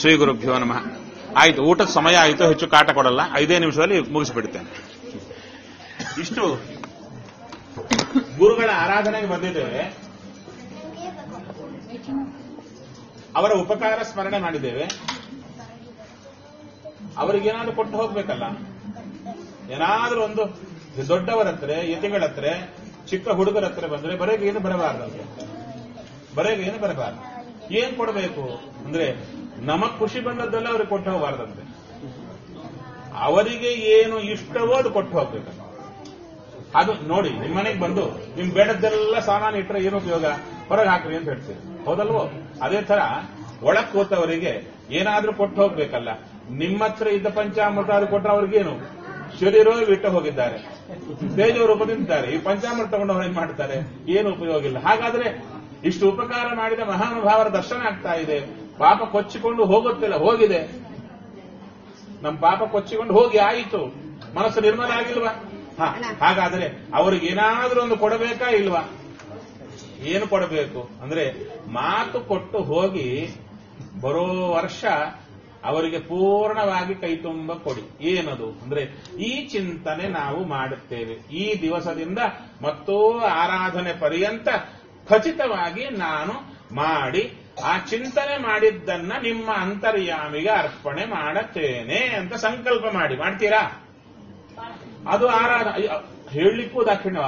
ಶ್ರೀ ಗುರುಭ್ಯೋ ನಮಃ ಆಯ್ತು ಊಟದ ಸಮಯ ಆಯಿತು ಹೆಚ್ಚು ಕಾಟ ಕೊಡಲ್ಲ ಐದೇ ನಿಮಿಷದಲ್ಲಿ ಮುಗಿಸ್ಬಿಡ್ತೇನೆ ಇಷ್ಟು ಗುರುಗಳ ಆರಾಧನೆಗೆ ಬಂದಿದ್ದೇವೆ ಅವರ ಉಪಕಾರ ಸ್ಮರಣೆ ಮಾಡಿದ್ದೇವೆ ಅವರಿಗೇನಾದ್ರೂ ಕೊಟ್ಟು ಹೋಗ್ಬೇಕಲ್ಲ ಏನಾದ್ರೂ ಒಂದು ದೊಡ್ಡವರ ಹತ್ರ ಯತಿಗಳ ಹತ್ರ ಚಿಕ್ಕ ಹುಡುಗರ ಹತ್ರ ಬಂದ್ರೆ ಬರೆಗೆ ಏನು ಬರಬಾರ್ದಂತೆ ಬರೆಗೆ ಏನು ಬರಬಾರ್ದು ಏನ್ ಕೊಡಬೇಕು ಅಂದ್ರೆ ನಮಗ್ ಖುಷಿ ಬಂದದ್ದೆಲ್ಲ ಅವ್ರಿಗೆ ಕೊಟ್ಟು ಹೋಗಬಾರ್ದಂತೆ ಅವರಿಗೆ ಏನು ಇಷ್ಟವೋ ಅದು ಕೊಟ್ಟು ಹೋಗ್ಬೇಕಂತ ಅದು ನೋಡಿ ನಿಮ್ಮ ಮನೆಗೆ ಬಂದು ನಿಮ್ ಬೇಡದ್ದೆಲ್ಲ ಸಾಮಾನು ಇಟ್ಟರೆ ಏನು ಉಪಯೋಗ ಹೊರಗೆ ಹಾಕ್ರಿ ಅಂತ ಹೇಳ್ತೀರಿ ಹೌದಲ್ವೋ ಅದೇ ತರ ಒಳಗ್ ಕೂತವರಿಗೆ ಏನಾದ್ರೂ ಕೊಟ್ಟು ಹೋಗ್ಬೇಕಲ್ಲ ನಿಮ್ಮ ಹತ್ರ ಇದ್ದ ಪಂಚಾಮೃತ ಅದು ಕೊಟ್ಟರೆ ಅವ್ರಿಗೇನು ಶರೀರ ಬಿಟ್ಟು ಹೋಗಿದ್ದಾರೆ ತೇಜೋ ರೂಪದಿಂದಿದ್ದಾರೆ ಈ ಪಂಚಾಮೃತ ತಗೊಂಡು ಅವ್ರು ಏನ್ ಮಾಡ್ತಾರೆ ಏನು ಉಪಯೋಗ ಇಲ್ಲ ಹಾಗಾದ್ರೆ ಇಷ್ಟು ಉಪಕಾರ ಮಾಡಿದ ಮಹಾನುಭಾವರ ದರ್ಶನ ಆಗ್ತಾ ಇದೆ ಪಾಪ ಕೊಚ್ಚಿಕೊಂಡು ಹೋಗುತ್ತಿಲ್ಲ ಹೋಗಿದೆ ನಮ್ಮ ಪಾಪ ಕೊಚ್ಚಿಕೊಂಡು ಹೋಗಿ ಆಯಿತು ಮನಸ್ಸು ನಿರ್ಮಲ ಆಗಿಲ್ವಾ ಹ ಹಾಗಾದ್ರೆ ಅವ್ರಿಗೆ ಏನಾದ್ರೂ ಒಂದು ಕೊಡಬೇಕಾ ಇಲ್ವಾ ಏನು ಕೊಡಬೇಕು ಅಂದ್ರೆ ಮಾತು ಕೊಟ್ಟು ಹೋಗಿ ಬರೋ ವರ್ಷ ಅವರಿಗೆ ಪೂರ್ಣವಾಗಿ ಕೈ ತುಂಬ ಕೊಡಿ ಏನದು ಅಂದ್ರೆ ಈ ಚಿಂತನೆ ನಾವು ಮಾಡುತ್ತೇವೆ ಈ ದಿವಸದಿಂದ ಮತ್ತೋ ಆರಾಧನೆ ಪರ್ಯಂತ ಖಚಿತವಾಗಿ ನಾನು ಮಾಡಿ ಆ ಚಿಂತನೆ ಮಾಡಿದ್ದನ್ನ ನಿಮ್ಮ ಅಂತರ್ಯಾಮಿಗೆ ಅರ್ಪಣೆ ಮಾಡುತ್ತೇನೆ ಅಂತ ಸಂಕಲ್ಪ ಮಾಡಿ ಮಾಡ್ತೀರಾ ಅದು ಆರಾಧ ಅಯ್ಯ, ಹೇಳಲಿಕ್ಕೂ ದಾಕ್ಷಿಣ್ಯವ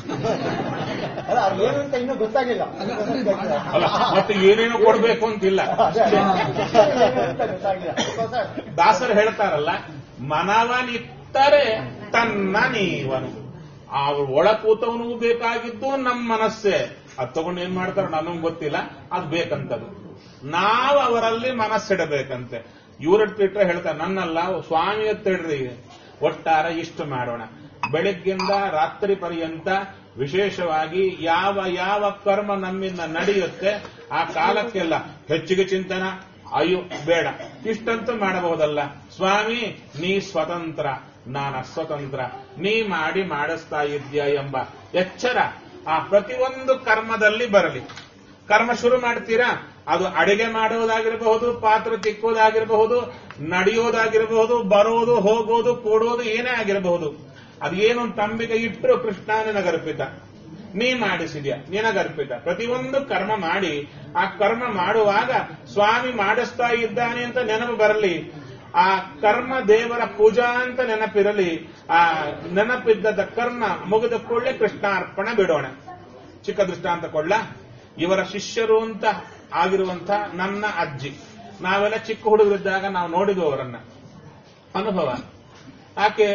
ಅಲ್ಲ ಅದು ಏನು ಅಂತ ಇನ್ನೂ ಗೊತ್ತಾಗಿಲ್ಲ ಅಲ್ಲ ಮತ್ತೆ ಏನೇನೋ ಕೊಡಬೇಕು ಅಂತಿಲ್ಲ ಅದೇ, ಅದೇ. ಏನು ಅಂತ ಗೊತ್ತಾಗಿಲ್ಲ ಸರ್, ದಾಸರು ಹೇಳ್ತಾರಲ್ಲ ಮನವನಿತ್ತರೆ ತನ್ನ ನೀವನು ಆ ಒಳ ಕೂತವನಿಗೂ ಬೇಕಾಗಿದ್ದು ನಮ್ಮ ಮನಸ್ಸೇ ಅದು ತಗೊಂಡು ಏನ್ ಮಾಡ್ತಾರೋ ನನಗೆ ಗೊತ್ತಿಲ್ಲ ಅದು ಬೇಕಂತದು ನಾವು ಅವರಲ್ಲಿ ಮನಸ್ಸಿಡಬೇಕಂತೆ ಇವ್ರಟ್ಟಿಟ್ರೆ ಹೇಳ್ತಾರೆ ನನ್ನಲ್ಲ ಸ್ವಾಮಿ ಎತ್ತಿಡ್ರಿ ಒಟ್ಟಾರೆ ಇಷ್ಟು ಮಾಡೋಣ ಬೆಳಗ್ಗಿಂದ ರಾತ್ರಿ ಪರ್ಯಂತ ವಿಶೇಷವಾಗಿ ಯಾವ ಯಾವ ಕರ್ಮ ನಮ್ಮಿಂದ ನಡೆಯುತ್ತೆ ಆ ಕಾಲಕ್ಕೆಲ್ಲ ಹೆಚ್ಚಿಗೆ ಚಿಂತನ ಅಯ್ಯೋ ಬೇಡ ಇಷ್ಟಂತೂ ಮಾಡಬಹುದಲ್ಲ ಸ್ವಾಮಿ ನೀ ಸ್ವತಂತ್ರ ನಾನು ಅಸ್ವತಂತ್ರ ನೀ ಮಾಡಿ ಮಾಡಿಸ್ತಾ ಇದ್ಯಾ ಎಂಬ ಎಚ್ಚರ ಆ ಪ್ರತಿಯೊಂದು ಕರ್ಮದಲ್ಲಿ ಬರಲಿ ಕರ್ಮ ಶುರು ಮಾಡ್ತೀರಾ ಅದು ಅಡಿಗೆ ಮಾಡುವುದಾಗಿರಬಹುದು ಪಾತ್ರ ತಿಕ್ಕುವುದಾಗಿರಬಹುದು ನಡೆಯೋದಾಗಿರಬಹುದು ಬರೋದು ಹೋಗೋದು ಕೂಡೋದು ಏನೇ ಆಗಿರಬಹುದು ಅದೇನು ತಂಬಿಗೆ ಇಟ್ಟರು ಕೃಷ್ಣ ನಿನಗರ್ಪಿತ ನೀ ಮಾಡಿಸಿದ್ಯಾ ನಿನಗರ್ಪಿತ ಪ್ರತಿಯೊಂದು ಕರ್ಮ ಮಾಡಿ ಆ ಕರ್ಮ ಮಾಡುವಾಗ ಸ್ವಾಮಿ ಮಾಡಿಸ್ತಾ ಇದ್ದಾನೆ ಅಂತ ನೆನಪು ಬರಲಿ ಆ ಕರ್ಮ ದೇವರ ಪೂಜಾ ಅಂತ ನೆನಪಿರಲಿ ಆ ನೆನಪಿದ್ದದ ಕರ್ಮ ಮುಗಿದ ಕೂಡಲೇ ಕೃಷ್ಣಾರ್ಪಣೆ ಬಿಡೋಣ ಚಿಕ್ಕ ದೃಷ್ಟಾಂತ ಕೊಳ್ಳ ಇವರ ಶಿಷ್ಯರು ಅಂತ ಆಗಿರುವಂತ ನನ್ನ ಅಜ್ಜಿ ನಾವೆಲ್ಲ ಚಿಕ್ಕ ಹುಡುಗರಿದ್ದಾಗ ನಾವು ನೋಡಿದ್ವು ಅವರನ್ನ ಅನುಭವ ಆಕೆ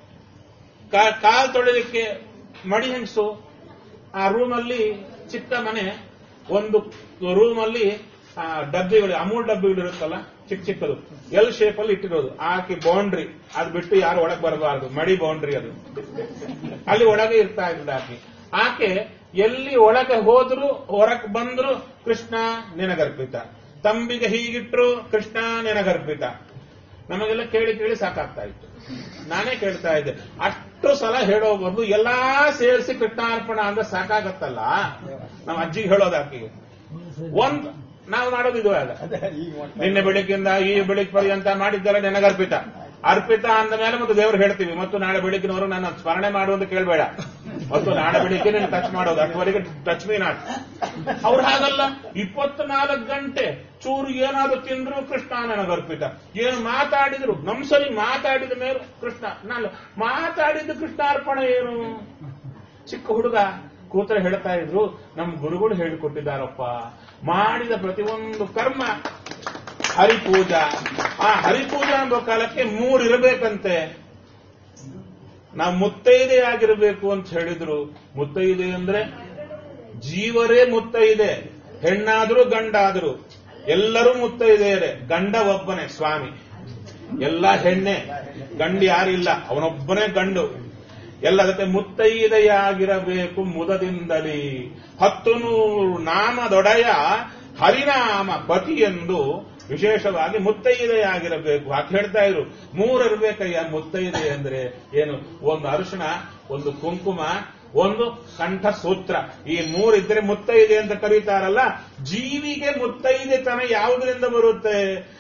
ಕಾ- ಕಾಲ್ ತೊಳಿಲಿಕ್ಕೆ ಮಡಿ ಹೆಂಗಸು ಆ ರೂಮಲ್ಲಿ ಚಿಕ್ಕ ಮನೆ ಒಂದು ರೂಮಲ್ಲಿ ಆ ಡಬ್ಬಿಗಳು ಅಮೂಲ್ ಡಬ್ಬಿಗಳು ಇರುತ್ತಲ್ಲ ಚಿಕ್ಕ ಚಿಕ್ಕದು ಎಲ್ ಶೇಪ್ ಅಲ್ಲಿ ಇಟ್ಟಿರೋದು ಆಕೆ ಬೌಂಡ್ರಿ ಅದು ಬಿಟ್ಟು ಯಾರು ಒಳಗೆ ಬರಬಾರದು ಮಡಿ ಬೌಂಡ್ರಿ ಅದು ಅಲ್ಲಿ ಒಳಗೆ ಇರ್ತಾ ಇದ್ದ ಆಕೆ ಆಕೆ ಎಲ್ಲಿ ಒಳಗೆ ಹೋದ್ರು ಹೊರಕ್ ಬಂದ್ರು ಕೃಷ್ಣ ನಿನಗರ್ಪಿತ ತಂಬಿಗೆ ಹೀಗಿಟ್ರು ಕೃಷ್ಣ ನಿನಗರ್ಪಿತ ನಮಗೆಲ್ಲ ಕೇಳಿ ಕೇಳಿ ಸಾಕಾಗ್ತಾ ಇತ್ತು ನಾನೇ ಕೇಳ್ತಾ ಇದ್ದೆ ಅಷ್ಟು ಸಲ ಹೇಳೋ ಬಂದು ಎಲ್ಲಾ ಸೇರಿಸಿ ಕೃಷ್ಣಾರ್ಪಣ ಅಂದ್ರೆ ಸಾಕಾಗತ್ತಲ್ಲ ನಮ್ಮ ಅಜ್ಜಿಗೆ ಹೇಳೋದು ಆಕೆಗೆ ಒಂದ್ ನಾವು ಮಾಡೋದು ಇದು ಆಗ ಅದೇ ಈಗ ಮಾಡ್ತಾ ನಿನ್ನೆ ಬೆಳಗ್ಗಿಂದ ಈ ಬೆಳಿಗ್ಗೆ ಪರ್ಯಂತ ಮಾಡಿದ್ದೆಲ್ಲ ನಿನಗರ್ಪಿತ ಅರ್ಪಿತ ಅಂದ ಮೇಲೆ ಮತ್ತು ದೇವರು ಹೇಳ್ತೀವಿ ಮತ್ತು ನಾಳೆ ಬೆಳಗ್ಗಿನವರು ನನ್ನ ಸ್ಮರಣೆ ಮಾಡುವಂತ ಕೇಳಬೇಡ ಮತ್ತು ನಾಳೆ ಬೆಳಿಗ್ಗೆ ನೀನು ಟಚ್ ಮಾಡೋದು ಅಷ್ಟವರೆಗೆ ಟಚ್ ಮೀ ನಾಟ್ ಅವ್ರು ಹಾಗಲ್ಲ ಇಪ್ಪತ್ನಾಲ್ಕು ಗಂಟೆ ಚೂರು ಏನಾದ್ರು ತಿಂದ್ರು ಕೃಷ್ಣ ನನಗರ್ಪಿತ ಏನು ಮಾತಾಡಿದ್ರು ನಮ್ ಸರಿ ಮಾತಾಡಿದ ಮೇಲೆ ಕೃಷ್ಣ ನಾನು ಮಾತಾಡಿದ ಕೃಷ್ಣಾರ್ಪಣೆ ಏನು ಚಿಕ್ಕ ಹುಡುಗ ಕೂತರೆ ಹೇಳ್ತಾ ಇದ್ರು ನಮ್ ಗುರುಗಳು ಹೇಳಿಕೊಟ್ಟಿದ್ದಾರಪ್ಪ ಮಾಡಿದ ಪ್ರತಿಯೊಂದು ಕರ್ಮ ಹರಿಪೂಜಾ ಆ ಹರಿಪೂಜಾ ಎಂಬ ಕಾಲಕ್ಕೆ ಮೂರು ಇರಬೇಕಂತೆ ನಾವು ಮುತ್ತೈದೆ ಆಗಿರಬೇಕು ಅಂತ ಹೇಳಿದ್ರು ಮುತ್ತೈದೆ ಅಂದ್ರೆ ಜೀವರೇ ಮುತ್ತೈದೆ ಹೆಣ್ಣಾದರೂ ಗಂಡಾದರೂ ಎಲ್ಲರೂ ಮುತ್ತೈದೆಯರೇ ಗಂಡ ಒಬ್ಬನೇ ಸ್ವಾಮಿ ಎಲ್ಲ ಹೆಣ್ಣೆ ಗಂಡು ಯಾರಿಲ್ಲ ಅವನೊಬ್ಬನೇ ಗಂಡು ಎಲ್ಲದಕ್ಕೆ ಮುತ್ತೈದೆಯಾಗಿರಬೇಕು ಮುದದಿಂದಲೇ ಹತ್ತು ನೂರು ನಾಮದೊಡೆಯ ಹರಿನಾಮ ಪತಿ ಎಂದು ವಿಶೇಷವಾಗಿ ಮುತ್ತೈದೆಯಾಗಿರಬೇಕು ಹಾಗೆ ಹೇಳ್ತಾ ಇದ್ರು ಮೂರಿರ್ಬೇಕಯ್ಯ ಮುತ್ತೈದೆ ಅಂದ್ರೆ ಏನು ಒಂದು ಅರಿಶಿಣ ಒಂದು ಕುಂಕುಮ ಒಂದು ಕಂಠ ಸೂತ್ರ ಈ ಮೂರಿದ್ರೆ ಮುತ್ತೈದೆ ಅಂತ ಕರೀತಾರಲ್ಲ ಜೀವಿಗೆ ಮುತ್ತೈದೆತನ ಯಾವುದರಿಂದ ಬರುತ್ತೆ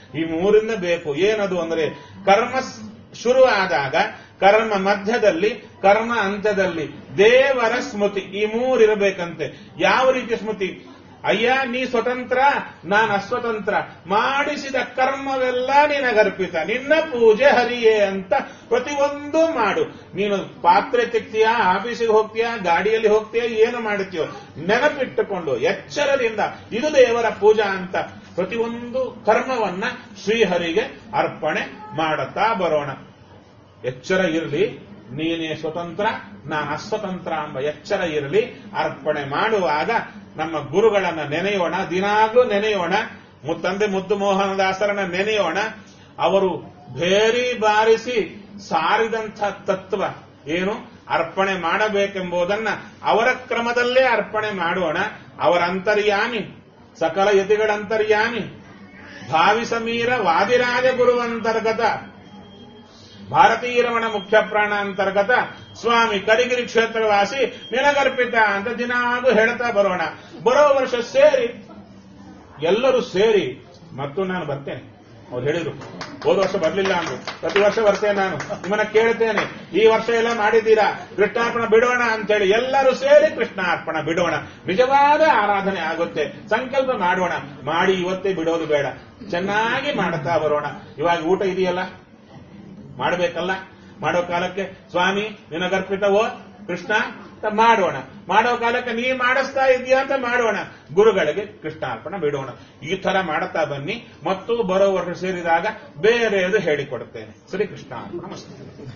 ಈ ಮೂರಿಂದ ಬೇಕು ಏನದು ಅಂದ್ರೆ ಕರ್ಮ ಸ್- ಶುರು ಆದಾಗ ಕರ್ಮ ಮಧ್ಯದಲ್ಲಿ ಕರ್ಮ ಅಂತ್ಯದಲ್ಲಿ ದೇವರ ಸ್ಮೃತಿ ಈ ಮೂರಿರಬೇಕಂತೆ ಯಾವ ರೀತಿಯ ಸ್ಮೃತಿ ಅಯ್ಯ ನೀ ಸ್ವತಂತ್ರ ನಾನು ಅಸ್ವತಂತ್ರ ಮಾಡಿಸಿದ ಕರ್ಮವೆಲ್ಲ ನಿನಗರ್ಪಿತ ನಿನ್ನ ಪೂಜೆ ಹರಿಯೇ ಅಂತ ಪ್ರತಿಯೊಂದು ಮಾಡು ನೀನು ಪಾತ್ರೆ ತೆಗ್ತೀಯಾ ಆಫೀಸಿಗೆ ಹೋಗ್ತೀಯಾ ಗಾಡಿಯಲ್ಲಿ ಹೋಗ್ತೀಯಾ ಏನು ಮಾಡುತ್ತೀಯೋ ನೆನಪಿಟ್ಟುಕೊಂಡು ಎಚ್ಚರದಿಂದ ಇದು ದೇವರ ಪೂಜಾ ಅಂತ ಪ್ರತಿಯೊಂದು ಕರ್ಮವನ್ನ ಶ್ರೀಹರಿಗೆ ಅರ್ಪಣೆ ಮಾಡುತ್ತಾ ಬರೋಣ ಎಚ್ಚರ ಇರಲಿ ನೀನೇ ಸ್ವತಂತ್ರ ನಾನು ಅಸ್ವತಂತ್ರ ಎಂಬ ಎಚ್ಚರ ಇರಲಿ ಅರ್ಪಣೆ ಮಾಡುವಾಗ ನಮ್ಮ ಗುರುಗಳನ್ನ ನೆನೆಯೋಣ ದಿನಾಗ್ಲೂ ನೆನೆಯೋಣ ಮುತ್ತಂದೆ ಮುದ್ದು ಮೋಹನದಾಸರನ್ನ ನೆನೆಯೋಣ ಅವರು ಭೇರಿ ಬಾರಿಸಿ ಸಾರಿದಂಥ ತತ್ವ ಏನು ಅರ್ಪಣೆ ಮಾಡಬೇಕೆಂಬುದನ್ನ ಅವರ ಕ್ರಮದಲ್ಲೇ ಅರ್ಪಣೆ ಮಾಡೋಣ ಅವರ ಅಂತರ್ಯಾಮಿ ಸಕಲ ಯತಿಗಳ ಅಂತರ್ಯಾಮಿ ಭಾವಿ ಸಮೀರ ವಾದಿರಾಜ ಗುರುವಂತರ್ಗತ ಭಾರತೀಯ ರಮಣ ಮುಖ್ಯ ಪ್ರಾಣ ಅಂತರ್ಗತ ಸ್ವಾಮಿ ಕರಿಗಿರಿ ಕ್ಷೇತ್ರವಾಸಿ ನಿನಗರ್ಪಿತ ಅಂತ ದಿನಾಗೂ ಹೇಳ್ತಾ ಬರೋಣ ಬರೋ ವರ್ಷ ಸೇರಿ ಎಲ್ಲರೂ ಸೇರಿ ಮತ್ತು ನಾನು ಬರ್ತೇನೆ ಅವ್ರು ಹೇಳಿದ್ರು ಹೋದ ವರ್ಷ ಬರ್ಲಿಲ್ಲ ಅಂದ್ರು ಪ್ರತಿ ವರ್ಷ ಬರ್ತೇನೆ ನಾನು ನಿಮ್ಮನ್ನ ಕೇಳ್ತೇನೆ ಈ ವರ್ಷ ಎಲ್ಲ ಮಾಡಿದ್ದೀರಾ ಕೃಷ್ಣಾರ್ಪಣ ಬಿಡೋಣ ಅಂತೇಳಿ ಎಲ್ಲರೂ ಸೇರಿ ಕೃಷ್ಣಾರ್ಪಣ ಬಿಡೋಣ ನಿಜವಾದ ಆರಾಧನೆ ಆಗುತ್ತೆ ಸಂಕಲ್ಪ ಮಾಡೋಣ ಮಾಡಿ ಇವತ್ತೇ ಬಿಡೋದು ಬೇಡ ಚೆನ್ನಾಗಿ ಮಾಡ್ತಾ ಬರೋಣ ಇವಾಗ ಊಟ ಇದೆಯಲ್ಲ ಮಾಡಬೇಕಲ್ಲ ಮಾಡೋ ಕಾಲಕ್ಕೆ ಸ್ವಾಮಿ ನಿನಗರ್ಪಿತವೋ ಕೃಷ್ಣ ಅಂತ ಮಾಡೋಣ ಮಾಡೋ ಕಾಲಕ್ಕೆ ನೀ ಮಾಡಿಸ್ತಾ ಇದೀಯಾ ಅಂತ ಮಾಡೋಣ ಗುರುಗಳಿಗೆ ಕೃಷ್ಣಾರ್ಪಣ ಬಿಡೋಣ ಈ ತರ ಮಾಡುತ್ತಾ ಬನ್ನಿ ಮತ್ತು ಬರೋ ವರ್ಷ ಸೇರಿದಾಗ ಬೇರೆದು ಹೇಳಿಕೊಡುತ್ತೇನೆ ಶ್ರೀ ಕೃಷ್ಣ ನಮಸ್ತೆ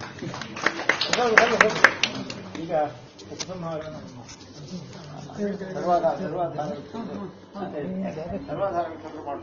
ಈಗ ಉಪಸಂಹಾರ ಸರ್ವಾಧಾರ ಸರ್ವಾಧಾರ ಸರ್ವಾಧಾರ